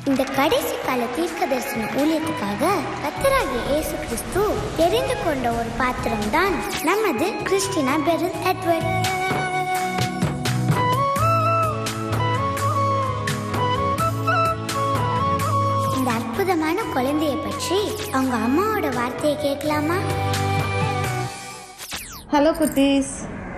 இந்த கடைசி கால தீர்க்க தரிசன ஊழியத்துக்காக கத்தராகிய இயேசு கிறிஸ்து தெரிந்து கொண்ட ஒரு பாத்திரம்தான் நமது கிறிஸ்டினா பெரில் எட்வர்ட் இந்த அற்புதமான குழந்தைய பற்றி அவங்க அம்மாவோட வார்த்தையை கேட்கலாமா ஹலோ குட்டீஸ்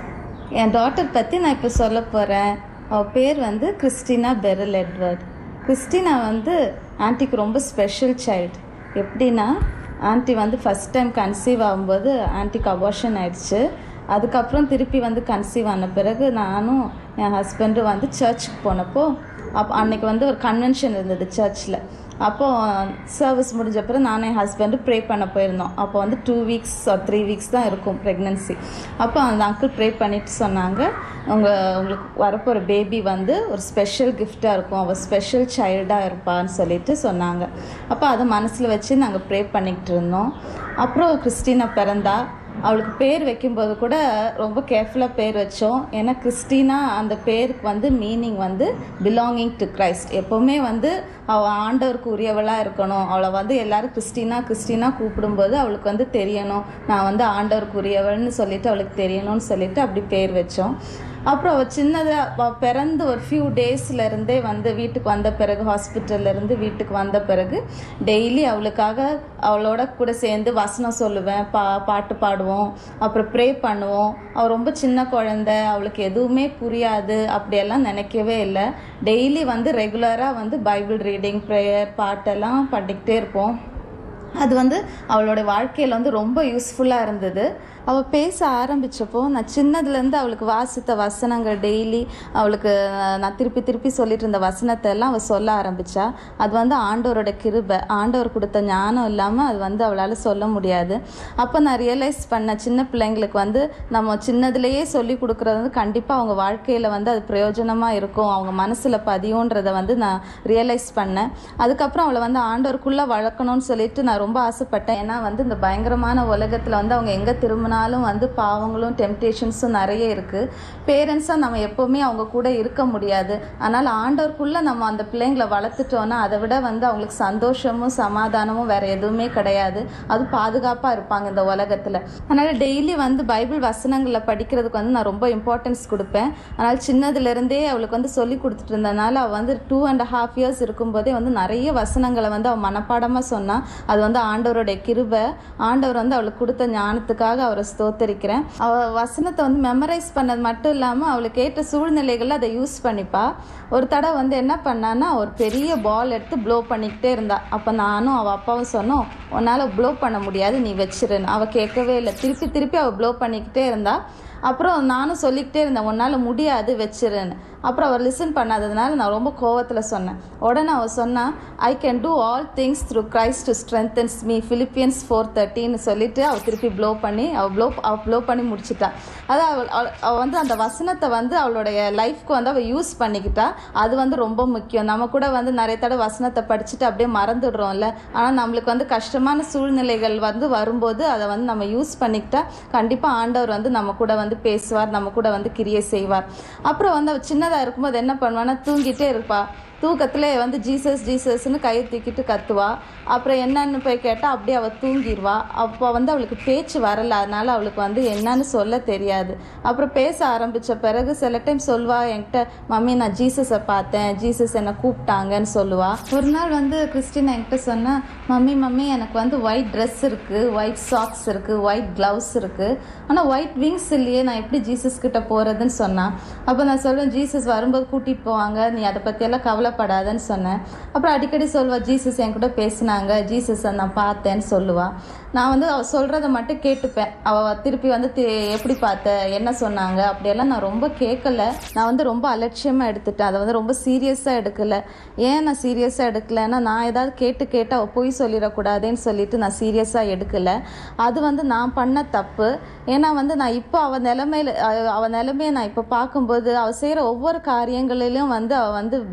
என் டாட்டர் பற்றி நான் இப்போ சொல்ல போகிறேன் அவள் பேர் வந்து கிறிஸ்டினா பெரல் எட்வர்ட் கிறிஸ்டினா வந்து ஆன்ட்டிக்கு ரொம்ப ஸ்பெஷல் சைல்டு எப்படின்னா ஆன்ட்டி வந்து ஃபஸ்ட் டைம் கன்சீவ் ஆகும்போது ஆன்ட்டிக்கு அபார்ஷன் ஆயிடுச்சு அதுக்கப்புறம் திருப்பி வந்து கன்சீவ் ஆன பிறகு நானும் என் ஹஸ்பண்டும் வந்து சர்ச்சுக்கு போனப்போ அப் அன்னைக்கு வந்து ஒரு கன்வென்ஷன் இருந்தது சர்ச்சில் அப்போ சர்வீஸ் முடிஞ்ச அப்புறம் நானும் என் ஹஸ்பண்டு ப்ரே பண்ண போயிருந்தோம் அப்போ வந்து two weeks or three weeks தான் இருக்கும் ப்ரெக்னென்சி அப்போ அந்த அங்கிள் ப்ரே பண்ணிட்டு சொன்னாங்க உங்கள் உங்களுக்கு வரப்போகிற பேபி வந்து ஒரு ஸ்பெஷல் கிஃப்டாக இருக்கும் அவள் ஸ்பெஷல் சைல்டாக இருப்பான்னு சொல்லிட்டு சொன்னாங்க அப்போ அதை மனசில் வச்சு நாங்கள் ப்ரே பண்ணிக்கிட்டு இருந்தோம் அப்புறம் கிறிஸ்டினா பிறந்தா அவளுக்கு பேர் வைக்கும்போது கூட ரொம்ப கேர்ஃபுல்லாக பேர் வச்சோம் ஏன்னா கிறிஸ்டினா அந்த பேருக்கு வந்து மீனிங் வந்து பிலாங்கிங் டு கிரைஸ்ட் எப்போவுமே வந்து அவள் ஆண்டவருக்கு உரியவளாக இருக்கணும் அவளை வந்து எல்லாரும் கிறிஸ்டினா கிறிஸ்டினா கூப்பிடும்போது அவளுக்கு வந்து தெரியணும் நான் வந்து ஆண்டவருக்கு உரியவள்னு சொல்லிட்டு அவளுக்கு தெரியணும்னு சொல்லிட்டு அப்படி பேர் வச்சோம் அப்புறம் அவள் சின்னதாக பிறந்து ஒரு ஃபியூ டேஸ்லேருந்தே வந்து வீட்டுக்கு வந்த பிறகு ஹாஸ்பிட்டல்லேருந்து வீட்டுக்கு வந்த பிறகு டெய்லி அவளுக்காக அவளோட கூட சேர்ந்து வசனம் சொல்லுவேன் பா பாட்டு பாடுவோம் அப்புறம் ப்ரே பண்ணுவோம் அவள் ரொம்ப சின்ன குழந்த அவளுக்கு எதுவுமே புரியாது அப்படியெல்லாம் நினைக்கவே இல்லை டெய்லி வந்து ரெகுலராக வந்து பைபிள் ரீடிங் ப்ரேயர் பாட்டெல்லாம் பண்ணிக்கிட்டே இருப்போம் அது வந்து அவளோட வாழ்க்கையில் வந்து ரொம்ப யூஸ்ஃபுல்லாக இருந்தது அவள் பேச ஆரம்பித்தப்போ நான் சின்னதுலேருந்து அவளுக்கு வாசித்த வசனங்கள் டெய்லி அவளுக்கு நான் திருப்பி திருப்பி சொல்லிட்டு இருந்த வசனத்தை எல்லாம் அவள் சொல்ல ஆரம்பித்தா அது வந்து ஆண்டவரோட கிருபை ஆண்டவர் கொடுத்த ஞானம் இல்லாமல் அது வந்து அவளால் சொல்ல முடியாது அப்போ நான் ரியலைஸ் பண்ண சின்ன பிள்ளைங்களுக்கு வந்து நம்ம சின்னதுலேயே சொல்லி கொடுக்குறது வந்து கண்டிப்பாக அவங்க வாழ்க்கையில் வந்து அது பிரயோஜனமாக இருக்கும் அவங்க மனசில் பதியுன்றதை வந்து நான் ரியலைஸ் பண்ணேன் அதுக்கப்புறம் அவளை வந்து ஆண்டவருக்குள்ளே வளர்க்கணும்னு சொல்லிட்டு நான் ரொம்ப ஆசைப்பட்டேன் ஏன்னா வந்து இந்த பயங்கரமான உலகத்தில் வந்து அவங்க எங்கே திரும்பினாலும் வந்து பாவங்களும் டெம்டேஷன்ஸும் நிறைய இருக்குது பேரண்ட்ஸாக நம்ம எப்போவுமே அவங்க கூட இருக்க முடியாது அதனால் ஆண்டவருக்குள்ளே நம்ம அந்த பிள்ளைங்களை வளர்த்துட்டோன்னா அதை விட வந்து அவங்களுக்கு சந்தோஷமும் சமாதானமும் வேறு எதுவுமே கிடையாது அது பாதுகாப்பாக இருப்பாங்க இந்த உலகத்தில் அதனால் டெய்லி வந்து பைபிள் வசனங்களை படிக்கிறதுக்கு வந்து நான் ரொம்ப இம்பார்ட்டன்ஸ் கொடுப்பேன் அதனால் சின்னதுலேருந்தே அவளுக்கு வந்து சொல்லி கொடுத்துட்டு இருந்தனால அவள் வந்து டூ அண்ட் ஹாஃப் இயர்ஸ் இருக்கும்போதே வந்து நிறைய வசனங்களை வந்து அவள் மனப்பாடமாக சொன்னால் அது வந்து ஆண்டவருடைய கிருபை ஆண்டவர் வந்து அவளுக்கு கொடுத்த ஞானத்துக்காக அவரை ஸ்தோத்தரிக்கிறேன் அவள் வசனத்தை வந்து மெமரைஸ் பண்ணது மட்டும் இல்லாமல் அவளுக்கு ஏற்ற சூழ்நிலைகளில் அதை யூஸ் பண்ணிப்பா ஒரு தடவை வந்து என்ன பண்ணான்னா ஒரு பெரிய பால் எடுத்து ப்ளோ பண்ணிக்கிட்டே இருந்தா அப்போ நானும் அவள் அப்பாவும் சொன்னோம் உன்னால் ப்ளோ பண்ண முடியாது நீ வச்சிருன்னு அவள் கேட்கவே இல்லை திருப்பி திருப்பி அவள் ப்ளோ பண்ணிக்கிட்டே இருந்தா அப்புறம் நானும் சொல்லிக்கிட்டே இருந்தேன் உன்னால் முடியாது வச்சிருன்னு அப்புறம் அவர் லிசன் பண்ணாததுனால நான் ரொம்ப கோவத்தில் சொன்னேன் உடனே அவள் சொன்னா I can do all things through Christ to strengthens me Philippians four தேர்ட்டின்னு சொல்லிட்டு அவள் திருப்பி ப்ளோ பண்ணி அவள் ப்ளோ அவள் ப்ளோ பண்ணி முடிச்சிட்டா அதான் அவள் அவள் அவள் வந்து அந்த வசனத்தை வந்து அவளுடைய லைஃப்க்கு வந்து அவள் யூஸ் பண்ணிக்கிட்டா அது வந்து ரொம்ப முக்கியம் நம்ம கூட வந்து நிறைய தடவை வசனத்தை படிச்சுட்டு அப்படியே மறந்துடுறோம்ல ஆனால் நம்மளுக்கு வந்து கஷ்டமான சூழ்நிலைகள் வந்து வரும்போது அதை வந்து நம்ம யூஸ் பண்ணிக்கிட்டா கண்டிப்பாக ஆண்டவர் வந்து நம்ம கூட வந்து பேசுவார் நம்ம கூட வந்து கிரியை செய்வார் அப்புறம் வந்து அவள் சின்னதாக இருக்கும்போது என்ன பண்ணுவான்னா தூங்கிட்டே இருப்பா தூக்கத்தில் வந்து ஜீசஸ் ஜீசஸ்னு கையை தூக்கிட்டு கத்துவா அப்புறம் என்னன்னு போய் கேட்டால் அப்படியே அவள் தூங்கிடுவா அப்போ வந்து அவளுக்கு பேச்சு வரல அதனால அவளுக்கு வந்து என்னன்னு சொல்ல தெரியாது அப்புறம் பேச ஆரம்பித்த பிறகு சில டைம் சொல்வா என்கிட்ட மம்மி நான் ஜீசஸை பார்த்தேன் ஜீசஸ் என்னை கூப்பிட்டாங்கன்னு சொல்லுவா ஒரு நாள் வந்து கிறிஸ்டின் என்கிட்ட சொன்னா மம்மி மம்மி எனக்கு வந்து ஒயிட் ட்ரெஸ் இருக்குது ஒயிட் சாக்ஸ் இருக்குது ஒயிட் க்ளவுஸ் இருக்குது ஆனால் ஒயிட் விங்ஸ் இல்லையே நான் எப்படி ஜீசஸ் கிட்ட போகிறதுன்னு சொன்னான் அப்போ நான் சொல்லுவேன் ஜீசஸ் வரும்போது கூட்டிகிட்டு போவாங்க நீ அதை பற்றியெல்லாம் கவலைப்படாதன்னு சொன்னேன் அப்புறம் அடிக்கடி சொல்வா ஜீசஸ் என் கூட பேசினாங்க ஜீசஸை நான் பார்த்தேன்னு சொல்லுவா நான் வந்து அவள் சொல்கிறத மட்டும் கேட்டுப்பேன் அவள் திருப்பி வந்து தி- எப்படி பார்த்த என்ன சொன்னாங்க அப்படியெல்லாம் நான் ரொம்ப கேட்கல நான் வந்து ரொம்ப அலட்சியமாக எடுத்துட்டேன் அதை வந்து ரொம்ப சீரியஸாக எடுக்கல ஏன் நான் சீரியஸாக எடுக்கலைன்னா நான் ஏதாவது கேட்டு கேட்டு அவள் பொய் சொல்லிடக்கூடாதுன்னு சொல்லிட்டு நான் சீரியஸாக எடுக்கல அது வந்து நான் பண்ண தப்பு ஏன்னா வந்து நான் இப்போ அவள் நிலமையில அவள் நிலைமையை நான் இப்போ பார்க்கும்போது அவள் செய்கிற ஒவ்வொரு காரியங்களிலும் வந்து அவள் வந்து பெஸ்ட்டாக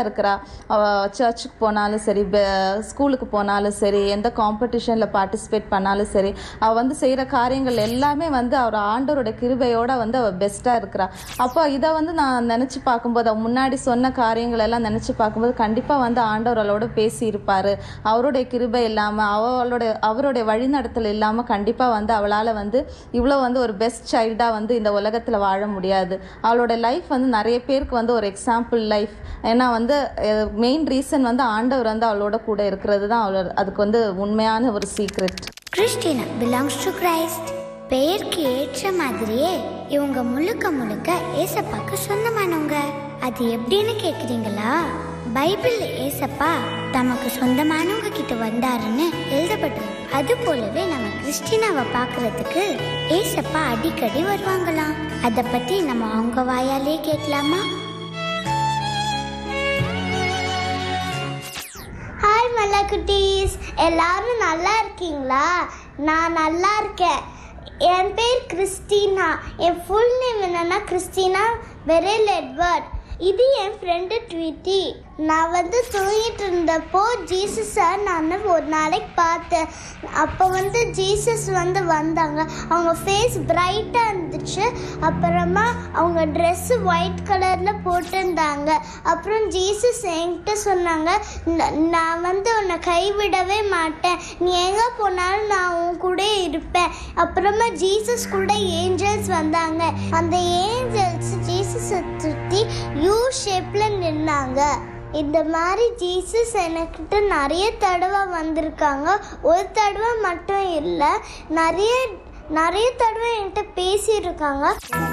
இருக்கிறா அவள் சர்ச்சுக்கு போனாலும் சரி ஸ்கூலுக்கு போனாலும் சரி எந்த காம்படிஷனில் பார்ட்டிசிபேட் பண்ணாலும் சரி அவள் வந்து செய்கிற காரியங்கள் எல்லாமே வந்து அவர் ஆண்டவரோட கிருபையோட வந்து அவள் பெஸ்ட்டாக இருக்கிறா அப்போ இதை வந்து நான் நினச்சி பார்க்கும்போது அவ முன்னாடி சொன்ன காரியங்கள் எல்லாம் நினச்சி பார்க்கும்போது கண்டிப்பாக வந்து ஆண்டவர் அவளோட பேசி இருப்பார் அவருடைய கிருபை இல்லாமல் அவளோட அவருடைய வழிநடத்தல் இல்லாமல் கண்டிப்பாக வந்து அவளால் வந்து இவ்வளோ வந்து ஒரு பெஸ்ட் சைல்டாக வந்து இந்த உலகத்தில் வாழ முடியாது அவளோட லைஃப் வந்து நிறைய பேருக்கு வந்து ஒரு எக்ஸாம்பிள் லைஃப் ஏன்னா வந்து மெயின் ரீசன் வந்து ஆண்டவர் வந்து அவளோட கூட இருக்கிறது தான் அவளோட அதுக்கு வந்து உண்மையான ஒரு secret Christina belongs to Christ பெயருக்கு ஏற்ற மாதிரியே இவங்க முழுக்க முழுக்க ஏசப்பாக்கு சொந்தமானவங்க அது எப்படின்னு கேக்குறீங்களா பைபிள் ஏசப்பா தமக்கு சொந்தமானவங்க கிட்ட வந்தாருன்னு எழுதப்பட்டிருக்கு அது போலவே நம்ம கிறிஸ்டினாவை பார்க்கறதுக்கு ஏசப்பா அடிக்கடி வருவாங்களாம் அதை பத்தி நம்ம அவங்க வாயாலே கேட்கலாமா ஹாய் மலக்குட்டீஸ் எல்லாரும் நல்லா இருக்கீங்களா நான் நல்லா இருக்கேன் என் பேர் கிறிஸ்டினா என் ஃபுல் நேம் என்னன்னா கிறிஸ்டினா வெரேல் எட்வர்ட் இது என் ஃப்ரெண்டு ட்வீட்டி நான் வந்து தூங்கிட்டு இருந்தப்போ ஜீசஸ் சார் நான் ஒரு நாளைக்கு பார்த்தேன் அப்போ வந்து ஜீசஸ் வந்து வந்தாங்க அவங்க ஃபேஸ் பிரைட்டாக இருந்துச்சு அப்புறமா அவங்க ட்ரெஸ்ஸு ஒயிட் கலரில் போட்டிருந்தாங்க அப்புறம் ஜீசஸ் என்கிட்ட சொன்னாங்க "ந- நான் வந்து உன்னை கைவிடவே மாட்டேன் நீ எங்கே போனாலும் நான் உன் கூட இருப்பேன் அப்புறமா ஜீசஸ் கூட ஏஞ்சல்ஸ் வந்தாங்க அந்த ஏஞ்சல்ஸ் ஜீசஸை சுற்றி யூ ஷேப்பில் நின்னாங்க இந்த மாதிரி ஜீசஸ் எனக்கிட்ட நிறைய தடவை வந்திருக்காங்க ஒரு தடவை மட்டும் இல்லை நிறைய நிறைய தடவை என்கிட்ட பேசியிருக்காங்க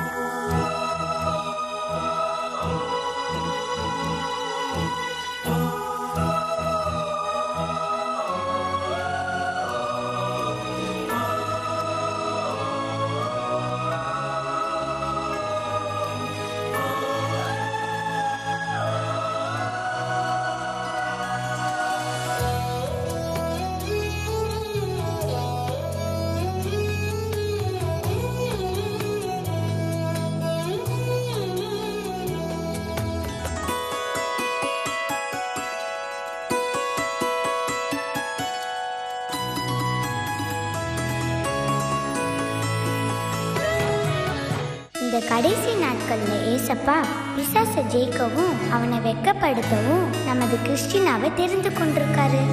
இந்த கடைசி நாட்கள்ல ஏசப்பா பிசாசை ஜெயிக்கவும் அவனை வெட்கப்படுத்தவும் நமது கிறிஸ்டினாவை தெரிந்து கொண்டிருக்காரு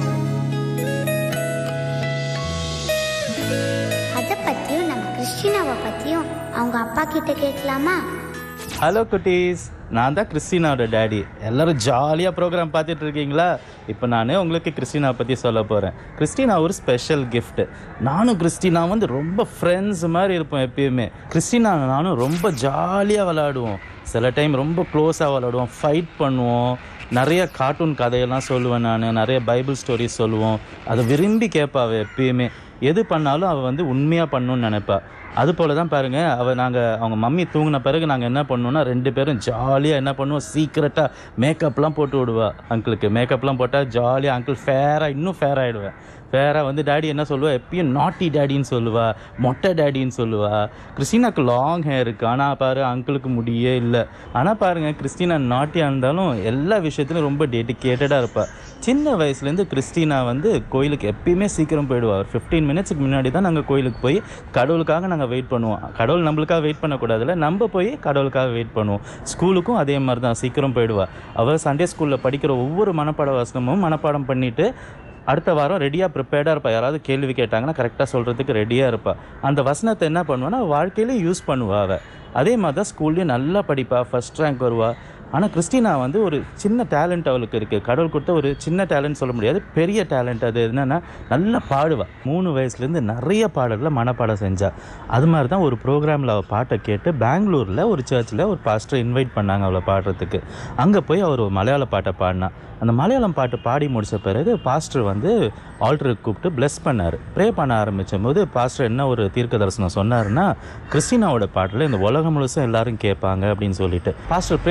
அதை பத்தியும் நம்ம கிறிஸ்டினாவை பத்தியும் அவங்க அப்பா கிட்ட கேட்கலாமா ஹலோ குட்டீஸ் நான் தான் கிறிஸ்டினாவோட டேடி எல்லாரும் ஜாலியாக ப்ரோக்ராம் பார்த்துட்டு இருக்கீங்களா இப்போ நான் உங்களுக்கு கிறிஸ்டினா பற்றி சொல்ல போகிறேன் கிறிஸ்டினா ஒரு ஸ்பெஷல் gift நானும் கிறிஸ்டினா வந்து ரொம்ப ஃப்ரெண்ட்ஸ் மாதிரி இருப்போம் எப்பயுமே கிறிஸ்டினா நானும் ரொம்ப ஜாலியாக விளாடுவோம் சில டைம் ரொம்ப க்ளோஸாக விளாடுவோம் ஃபைட் பண்ணுவோம் நிறைய கார்ட்டூன் கதையெல்லாம் சொல்லுவேன் நான் நிறைய பைபிள் ஸ்டோரிஸ் சொல்லுவோம் அதை விரும்பி கேட்பா அவள் எப்பயுமே எது பண்ணாலும் அவள் வந்து உண்மையாக பண்ணணும்னு நினைப்பா அது போல தான் பாருங்க அவ நாங்கள் அவங்க மம்மி தூங்கின பிறகு நாங்கள் என்ன பண்ணோம்னா ரெண்டு பேரும் ஜாலியாக என்ன பண்ணுவோம் சீக்கிரட்டாக மேக்கப்லாம் போட்டு விடுவா அங்கிளுக்கு மேக்கப்லாம் போட்டால் ஜாலியாக அங்கிள் ஃபேராக இன்னும் ஃபேர் ஆகிடுவேன் ஃபேராக வந்து டேடி என்ன சொல்லுவா எப்பயும் நாட்டி டேடின்னு சொல்லுவா மொட்டை டேடின்னு சொல்லுவா கிறிஸ்டினாக்கு லாங் ஹேர் இருக்கு ஆனால் பாரு அங்கிளுக்கு முடியே இல்லை ஆனால் பாருங்க கிறிஸ்டினா நாட்டியாக இருந்தாலும் எல்லா விஷயத்துலையும் ரொம்ப டெடிக்கேட்டடாக இருப்பா சின்ன வயசுலேருந்து கிறிஸ்டினா வந்து கோயிலுக்கு எப்பயுமே சீக்கிரம் போயிடுவா ஒரு ஃபிஃப்டீன் மினிட்ஸ்க்கு முன்னாடி தான் நாங்கள் கோயிலுக்கு போய் கடவுளுக்காக நாங்கள் வெயிட் பண்ணுவோம் கடவுள் நம்மளுக்காக வெயிட் பண்ணக்கூடாதுல்ல நம்ம போய் கடவுளுக்காக வெயிட் பண்ணுவோம் ஸ்கூலுக்கும் அதே மாதிரி தான் சீக்கிரம் போயிடுவா அவள் சண்டே ஸ்கூலில் படிக்கிற ஒவ்வொரு மனப்பாட வசனமும் மனப்பாடம் பண்ணிட்டு அடுத்த வாரம் ரெடியாக ப்ரிப்பேர்டாக இருப்பா யாராவது கேள்வி கேட்டாங்கன்னா கரெக்டாக சொல்கிறதுக்கு ரெடியாக இருப்பா அந்த வசனத்தை என்ன பண்ணுவான்னா வாழ்க்கையிலே யூஸ் பண்ணுவா அவள் அதே மாதிரி தான் ஸ்கூல்லேயும் நல்லா படிப்பா ஃபர்ஸ்ட் ரேங்க் வருவா ஆனால் கிறிஸ்டினா வந்து ஒரு சின்ன டேலண்ட் அவளுக்கு இருக்குது கடவுள் கொடுத்த ஒரு சின்ன டேலண்ட் சொல்ல முடியாது பெரிய டேலண்ட் அது என்னென்னா நல்லா பாடுவா மூணு வயசுலேருந்து நிறைய பாடல்களை மனப்பாடம் செஞ்சா அது மாதிரி தான் ஒரு ப்ரோக்ராமில் அவள் பாட்டை கேட்டு பெங்களூரில் ஒரு சர்ச்சில் ஒரு பாஸ்டர் இன்வைட் பண்ணாங்க அவளை பாடுறதுக்கு அங்கே போய் அவர் ஒரு மலையாள பாட்டை பாடினா அந்த மலையாளம் பாட்டு பாடி முடிச்ச பிறகு பாஸ்டர் வந்து ஆல்டருக்கு கூப்பிட்டு bless பண்ணார் ப்ரே பண்ண ஆரம்பிச்சும் போது பாஸ்டர் என்ன ஒரு தீர்க்க தரிசனம் சொன்னாருன்னா கிறிஸ்டினாவோட பாட்டில் இந்த உலகம் முழுசும் எல்லாரும் கேட்பாங்க அப்படின்னு சொல்லிட்டு பாஸ்டர் ப்ரே பண்ணி முடிச்ச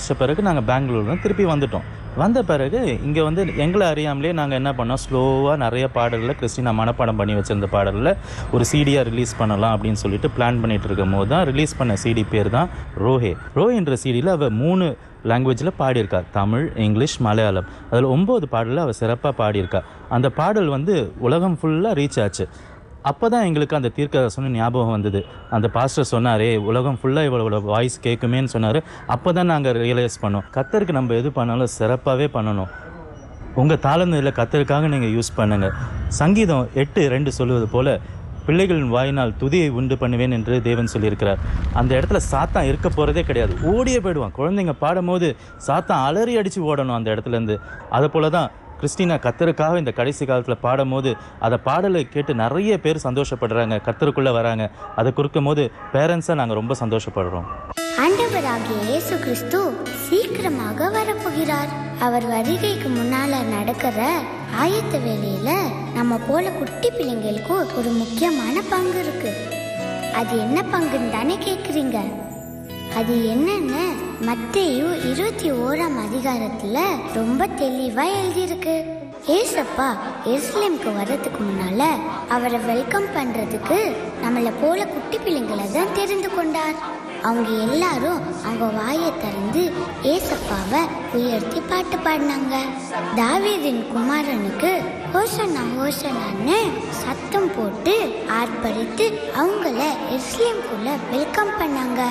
முடிச்ச பிறகு நாங்கள் பெங்களூர்ல திருப்பி வந்துட்டோம் வந்த பிறகு இங்கே வந்து எங்களை அறியாமலே நாங்கள் என்ன பண்ணோம் ஸ்லோவாக நிறைய பாடல்களை கிறிஸ்டினா மனப்பாடம் பண்ணி வச்சிருந்த பாடலில் ஒரு சீடியாக ரிலீஸ் பண்ணலாம் அப்படின்னு சொல்லிட்டு பிளான் பண்ணிட்டு இருக்கும் போது தான் ரிலீஸ் பண்ண சிடி பேர் தான் ரோஹே ரோஹின்ற சிடியில் அவள் மூணு லாங்குவேஜில் பாடியிருக்கா தமிழ் இங்கிலீஷ் மலையாளம் அதில் ஒம்பது பாடலில் அவள் சிறப்பாக பாடியிருக்கா அந்த பாடல் வந்து உலகம் ஃபுல்லாக ரீச் ஆச்சு அப்போ தான் எங்களுக்கு அந்த தீர்க்கதரிசன ஞாபகம் வந்தது அந்த பாஸ்டர் சொன்னாரே உலகம் ஃபுல்லாக இவளோட வாய்ஸ் கேட்குமேன்னு சொன்னார் அப்போ தான் நாங்கள் ரியலைஸ் பண்ணோம் கத்தருக்கு நம்ம எது பண்ணாலும் சிறப்பாகவே பண்ணணும் உங்கள் தாளந்தில் கத்தருக்காக நீங்கள் யூஸ் பண்ணுங்க சங்கீதம் எட்டு ரெண்டு சொல்லுவது போல பிள்ளைகளின் வாயினால் துதியை உண்டு பண்ணுவேன் என்று தேவன் சொல்லியிருக்கிறார் அந்த இடத்துல சாத்தான் இருக்க போகிறதே கிடையாது ஓடியே போயிடுவான் குழந்தைங்க பாடும்போது சாத்தான் அலறி அடித்து ஓடணும் அந்த இடத்துல இருந்து அதை போல தான் கிறிஸ்டினா கத்தருக்காக இந்த கடைசி காலத்தில் பாடும்போது அதை பாடலை கேட்டு நிறைய பேர் சந்தோஷப்படுறாங்க கத்தருக்குள்ளே வராங்க அதை கொடுக்கும் போது பேரண்ட்ஸாக நாங்கள் ரொம்ப சந்தோஷப்படுறோம் ஆண்டவராகிய இயேசு கிறிஸ்து சீக்கிரமாக வரப்போகிறார் அவர் வருகைக்கு முன்னால நடக்கிற ஆயத்த வேலையில நம்ம போல குட்டி பிள்ளைங்களுக்கு ஒரு முக்கியமான பங்கு இருக்கு அது என்ன பங்குன்னு தானே கேக்குறீங்க அது என்னன்னு மத்தேயு இருபத்தி ஓராம் அதிகாரத்துல ரொம்ப தெளிவா எழுதியிருக்கு ஏசப்பா எருசலேமுக்கு வர்றதுக்கு முன்னால அவரை வெல்கம் பண்றதுக்கு நம்மளை போல குட்டி பிள்ளைங்களை தான் தெரிந்து கொண்டார் அவங்க எல்லாரும் அவங்க வாயை திறந்து ஏசப்பாவை உயர்த்தி பாட்டு பாடினாங்க தாவீதின் குமாரனுக்கு ஹோசனா ஹோசனான்னு சத்தம் போட்டு ஆர்ப்பரித்து அவங்கள எருசலேமுக்குள்ள வெல்கம் பண்ணாங்க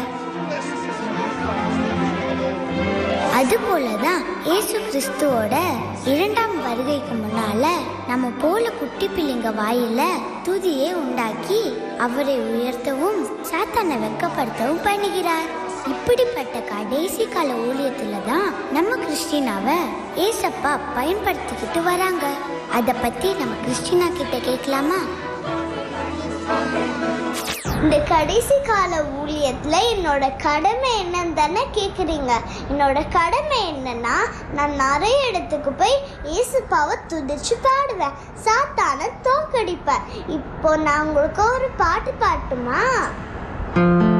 அதுபோலதான் இயேசு கிறிஸ்துவோட இரண்டாம் வருகைக்கு முன்னால நம்ம போல குட்டி பிள்ளைங்க வாயில துதியை உண்டாக்கி அவரை உயர்த்தவும் சாத்தானை வெக்கப்படுத்தவும் பண்ணுகிறார் இப்படிப்பட்ட கடைசி கால ஊழியத்துல தான் நம்ம கிறிஸ்டினாவை ஏசப்பா பயன்படுத்திக்கிட்டு வராங்க அத பத்தி நம்ம கிறிஸ்டினா கிட்ட கேட்கலாமா இந்த கடைசி கால ஊழியத்துல என்னோட கடமை என்னன்னு தானே கேக்குறீங்க என்னோட கடமை என்னன்னா நான் நிறைய இடத்துக்கு போய் இயேசுப்பாவை துதிச்சு பாடுவேன் சாத்தான தோக்கடிப்பேன் இப்போ நான் உங்களுக்கு ஒரு பாட்டு பாட்டுமா